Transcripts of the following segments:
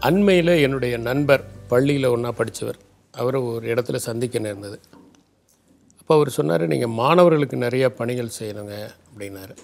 அண்மையில் என்னுடைய நண்பர் பள்ளியில் ஒன்றா படித்தவர் அவரை ஒரு இடத்துல சந்திக்க நேர்ந்தது அப்போ அவர் சொன்னார் நீங்கள் மாணவர்களுக்கு நிறையா பணிகள் செய்யணுங்க அப்படின்னாரு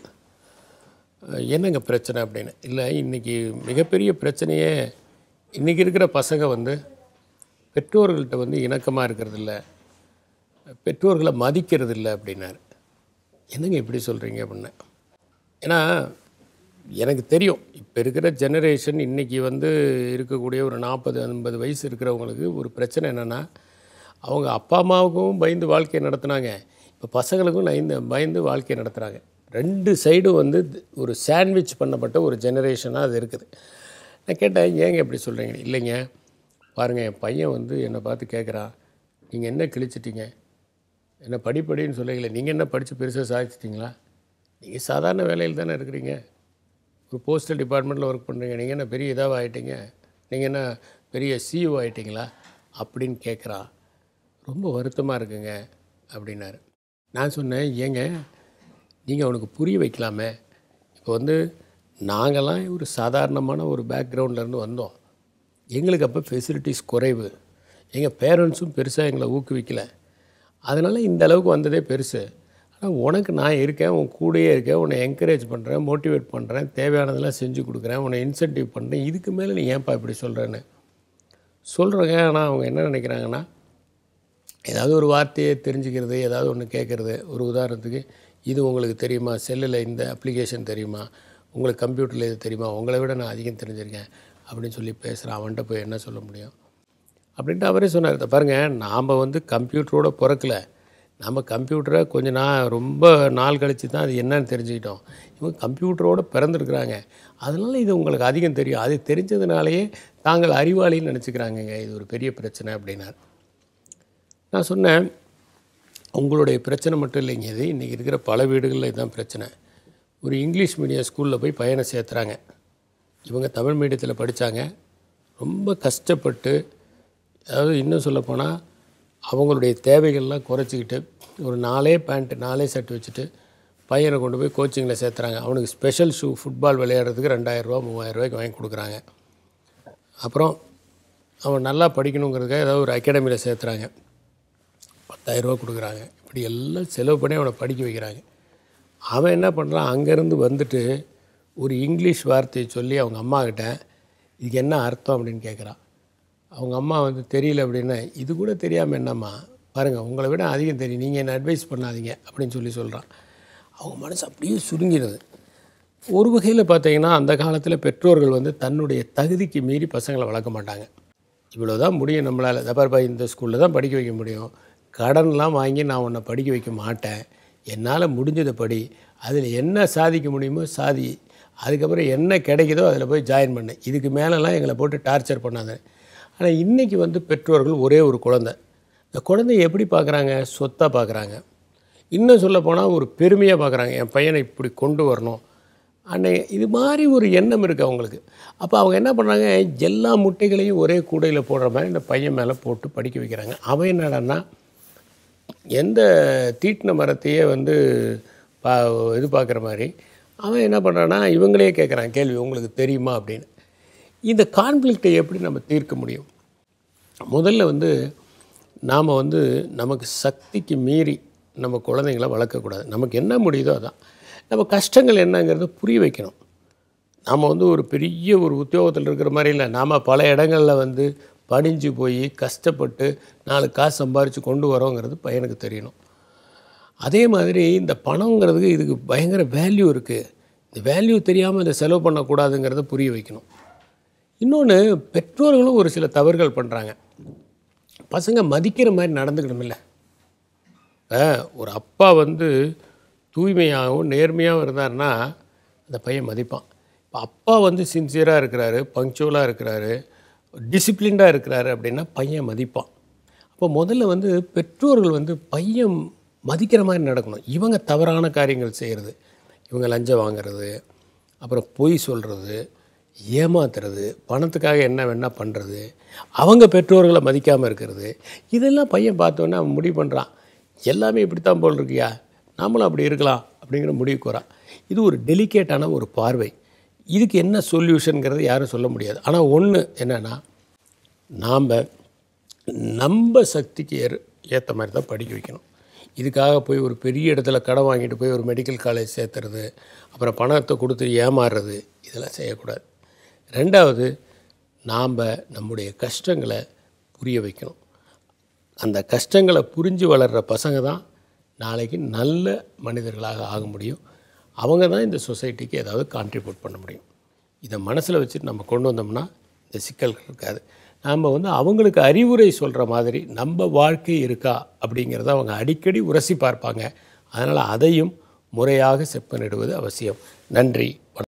அஹ் என்னங்க பிரச்சனை அப்படின்னு இல்லை இன்றைக்கி மிகப்பெரிய பிரச்சனையே இன்றைக்கி இருக்கிற பசங்க வந்து பெற்றோர்கள்ட்ட வந்து இணக்கமாக இருக்கிறதில்ல பெற்றோர்களை மதிக்கிறது இல்லை அப்படின்னாரு என்னங்க இப்படி சொல்கிறீங்க அப்படின்னேன் ஏன்னா எனக்கு தெரியும் இப்போ இருக்கிற ஜெனரேஷன் இன்றைக்கி வந்து இருக்கக்கூடிய ஒரு நாற்பது ஐம்பது வயசு இருக்கிறவங்களுக்கு ஒரு பிரச்சனை என்னென்னா அவங்க அப்பா அம்மாவுக்கும் பயந்து வாழ்க்கையை நடத்துனாங்க இப்போ பசங்களுக்கும் பயந்து பயந்து வாழ்க்கையை நடத்துகிறாங்க ரெண்டு சைடும் வந்து ஒரு சாண்ட்விச் பண்ணப்பட்ட ஒரு ஜெனரேஷனாக அது இருக்குது நான் கேட்டேன் ஏங்க இப்படி சொல்கிறீங்க இல்லைங்க பாருங்கள் என் பையன் வந்து என்னை பார்த்து கேட்குறான் நீங்கள் என்ன கிழிச்சிட்டீங்க என்ன படிப்படின்னு சொல்லல நீங்கள் என்ன படித்து பெருசாக சாதிச்சிட்டிங்களா நீங்கள் சாதாரண வேலையில் தானே இருக்கிறீங்க ஒரு போஸ்டல் டிபார்ட்மெண்ட்டில் ஒர்க் பண்ணுறீங்க நீங்கள் என்ன பெரிய இதாக ஆகிட்டீங்க நீங்கள் என்ன பெரிய சிஇஓ ஆகிட்டீங்களா அப்படின்னு கேட்குறான் ரொம்ப வருத்தமாக இருக்குங்க அப்படின்னாரு நான் சொன்னேன் ஏங்க நீங்கள் அவனுக்கு புரிய வைக்கலாமே இப்போ வந்து நாங்கள்லாம் ஒரு சாதாரணமான ஒரு பேக்ரவுண்ட்லேருந்து வந்தோம் எங்களுக்கு அப்போ ஃபெசிலிட்டிஸ் குறைவு எங்கள் பேரண்ட்ஸும் பெருசாக எங்களை ஊக்குவிக்கல அதனால் இந்த அளவுக்கு வந்ததே பெருசு ஆனால் உனக்கு நான் இருக்கேன் உன் கூடயே இருக்கேன் உன்னை என்கரேஜ் பண்ணுறேன் மோட்டிவேட் பண்ணுறேன் தேவையானதெல்லாம் செஞ்சு கொடுக்குறேன் உன்னை இன்சென்டிவ் பண்ணுறேன் இதுக்கு மேலே நீ ஏன்ப்பா இப்படி சொல்கிறேன்னு சொல்கிறேங்க ஆனால் அவங்க என்ன நினைக்கிறாங்கன்னா ஏதாவது ஒரு வார்த்தையை தெரிஞ்சுக்கிறது ஏதாவது ஒன்று கேட்குறது ஒரு உதாரணத்துக்கு இது உங்களுக்கு தெரியுமா செல்லில் இந்த அப்ளிகேஷன் தெரியுமா உங்களுக்கு கம்ப்யூட்டரில் இது தெரியுமா உங்களை விட நான் அதிகம் தெரிஞ்சிருக்கேன் அப்படின்னு சொல்லி பேசுகிறேன் அவன்கிட்ட போய் என்ன சொல்ல முடியும் அப்படின்ட்டு அவரே சொன்னார் "இதை பாருங்கள் நாம் வந்து கம்ப்யூட்டரோட பிறக்கல நம்ம கம்ப்யூட்டரை கொஞ்ச நாள் ரொம்ப நாள் கழித்து தான் அது என்னன்னு தெரிஞ்சுக்கிட்டோம் இவங்க கம்ப்யூட்டரோட பிறந்திருக்கிறாங்க அதனால் இது உங்களுக்கு அதிகம் தெரியும் அது தெரிஞ்சதுனாலேயே தாங்கள் அறிவாளின்னு நினச்சிக்கிறாங்கங்க இது ஒரு பெரிய பிரச்சனை அப்படின்னார் நான் சொன்னேன் உங்களுடைய பிரச்சனை மட்டும் இல்லைங்க இது இன்றைக்கி இருக்கிற பல வீடுகளில் இதுதான் பிரச்சனை ஒரு இங்கிலீஷ் மீடியம் ஸ்கூலில் போய் பையனை சேர்த்துறாங்க இவங்க தமிழ் மீடியத்தில் படித்தாங்க ரொம்ப கஷ்டப்பட்டு அதாவது இன்னும் சொல்லப்போனால் அவங்களுடைய தேவைகள்லாம் குறைச்சிக்கிட்டு ஒரு நாலே பேண்ட்டு நாலே ஷர்ட் வச்சுட்டு பையனை கொண்டு போய் கோச்சிங்கில் சேர்த்துறாங்க அவனுக்கு ஸ்பெஷல் ஷூ ஃபுட்பால் விளையாடுறதுக்கு ரெண்டாயிரரூவா மூவாயிரரூவாய்க்கு வாங்கி கொடுக்குறாங்க அப்புறம் அவன் நல்லா படிக்கணுங்கிறதுக்காக ஏதாவது ஒரு அகாடமியில் சேர்த்துறாங்க பத்தாயிரரூவா கொடுக்குறாங்க இப்படி எல்லாம் செலவு பண்ணி அவனை படிக்க வைக்கிறாங்க அவன் என்ன பண்ணுறான் அங்கேருந்து வந்துட்டு ஒரு இங்கிலீஷ் வார்த்தையை சொல்லி அவங்க அம்மா கிட்ட இதுக்கு என்ன அர்த்தம் அப்படின்னு கேட்குறான் அவங்க அம்மா வந்து தெரியல அப்படின்னா இது கூட தெரியாமல் என்னம்மா பாருங்கள் உங்களை விட அதிகம் தெரியும் நீங்கள் என்ன அட்வைஸ் பண்ணாதீங்க அப்படின்னு சொல்லி சொல்கிறான் அவங்க மனசு அப்படியே சுருங்கிடுது ஒரு வகையில் பார்த்தீங்கன்னா அந்த காலத்தில் பெற்றோர்கள் வந்து தன்னுடைய தகுதிக்கு மீறி பசங்களை வளர்க்க மாட்டாங்க இவ்வளோ தான் முடியும் நம்மளால் தப்பார்பா இந்த ஸ்கூலில் தான் படிக்க வைக்க முடியும் கடன்லாம் வாங்கி நான் உன்னை படிக்க வைக்க மாட்டேன் என்னால் முடிஞ்சதை படி அதில் என்ன சாதிக்க முடியுமோ சாதி அதுக்கப்புறம் என்ன கிடைக்குதோ அதில் போய் ஜாயின் பண்ணு இதுக்கு மேலெல்லாம் எங்களை போட்டு டார்ச்சர் பண்ணாத ஆனால் இன்றைக்கி வந்து பெற்றோர்கள் ஒரே ஒரு குழந்தை இந்த குழந்தைய எப்படி பார்க்குறாங்க சொத்தாக பார்க்குறாங்க இன்னும் சொல்லப்போனால் ஒரு பெருமையாக பார்க்குறாங்க என் பையனை இப்படி கொண்டு வரணும் அன்னை இது மாதிரி ஒரு எண்ணம் இருக்குது அவங்களுக்கு அப்போ அவங்க என்ன பண்ணுறாங்க எல்லா முட்டைகளையும் ஒரே கூடையில் போடுற மாதிரி இந்த பையன் மேலே போட்டு படிக்க வைக்கிறாங்க அவன் என்னடான்னா எந்த தீட்டின மரத்தையே வந்து பா இது பார்க்குற மாதிரி அவன் என்ன பண்ணுறான்னா இவங்களே கேட்குறான் கேள்வி உங்களுக்கு தெரியுமா அப்படின்னு இந்த கான்ஃப்ளிக்டை எப்படி நம்ம தீர்க்க முடியும் முதல்ல வந்து நாம் வந்து நமக்கு சக்திக்கு மீறி நம்ம குழந்தைங்கள வளர்க்கக்கூடாது நமக்கு என்ன முடியுதோ அதான் நம்ம கஷ்டங்கள் என்னங்கிறத புரிய வைக்கணும் நாம் வந்து ஒரு பெரிய ஒரு உத்தியோகத்தில் இருக்கிற மாதிரி இல்லை நாம் பல இடங்களில் வந்து பணிஞ்சு போய் கஷ்டப்பட்டு நாலு காசு சம்பாரித்து கொண்டு வரோங்கிறது பையனுக்கு தெரியணும் அதே மாதிரி இந்த பணங்கிறதுக்கு இதுக்கு பயங்கர வேல்யூ இருக்குது இந்த வேல்யூ தெரியாமல் இதை செலவு பண்ணக்கூடாதுங்கிறத புரிய வைக்கணும் இன்னொன்று பெற்றோர்களும் ஒரு சில தவறுகள் பண்ணுறாங்க பசங்க மதிக்கிற மாதிரி நடந்துக்கணுமில்ல இப்போ ஒரு அப்பா வந்து தூய்மையாகவும் நேர்மையாகவும் இருந்தாருன்னா அந்த பையன் மதிப்பான் இப்போ அப்பா வந்து சின்சியராக இருக்கிறாரு பங்க்சுவலாக இருக்கிறாரு டிசிப்ளின்டாக இருக்கிறாரு அப்படின்னா பையன் மதிப்பான் அப்போ முதல்ல வந்து பெற்றோர்கள் வந்து பையன் மதிக்கிற மாதிரி நடக்கணும் இவங்க தவறான காரியங்கள் செய்கிறது இவங்க லஞ்சம் வாங்குறது அப்புறம் பொய் சொல்கிறது ஏமாத்துறது பணத்துக்காக என்ன வேணால் பண்ணுறது அவங்க பெற்றோர்களை மதிக்காமல் இருக்கிறது இதெல்லாம் பையன் பார்த்தோன்னே அவன் முடிவு பண்ணுறான் எல்லாமே இப்படித்தான் போல் இருக்கியா நாமளும் அப்படி இருக்கலாம் அப்படிங்கிற முடிவுக்கு வரான் இது ஒரு டெலிகேட்டான ஒரு பார்வை இதுக்கு என்ன சொல்யூஷனுங்கிறது யாரும் சொல்ல முடியாது ஆனால் ஒன்று என்னென்னா நாம் நம்ம சக்திக்கு ஏறு ஏற்ற மாதிரி தான் படிக்க வைக்கணும் இதுக்காக போய் ஒரு பெரிய இடத்துல கடன் வாங்கிட்டு போய் ஒரு மெடிக்கல் காலேஜ் சேர்த்துறது அப்புறம் பணத்தை கொடுத்து ஏமாறுறது இதெல்லாம் செய்யக்கூடாது ரெண்டாவது நாம் நம்முடைய கஷ்டங்களை புரிய வைக்கணும் அந்த கஷ்டங்களை புரிஞ்சு வளர்கிற பசங்க தான் நாளைக்கு நல்ல மனிதர்களாக ஆக முடியும் அவங்க தான் இந்த சொசைட்டிக்கு ஏதாவது கான்ட்ரிபியூட் பண்ண முடியும் இதை மனசில் வச்சுட்டு நம்ம கொண்டு வந்தோம்னா இந்த சிக்கல்கள் இருக்காது நாம் வந்து அவங்களுக்கு அறிவுரை சொல்கிற மாதிரி நம்ம வாழ்க்கை இருக்கா அப்படிங்கிறத அவங்க அடிக்கடி உரசி பார்ப்பாங்க அதனால் அதையும் முறையாக செப்பனிடுவது அவசியம் நன்றி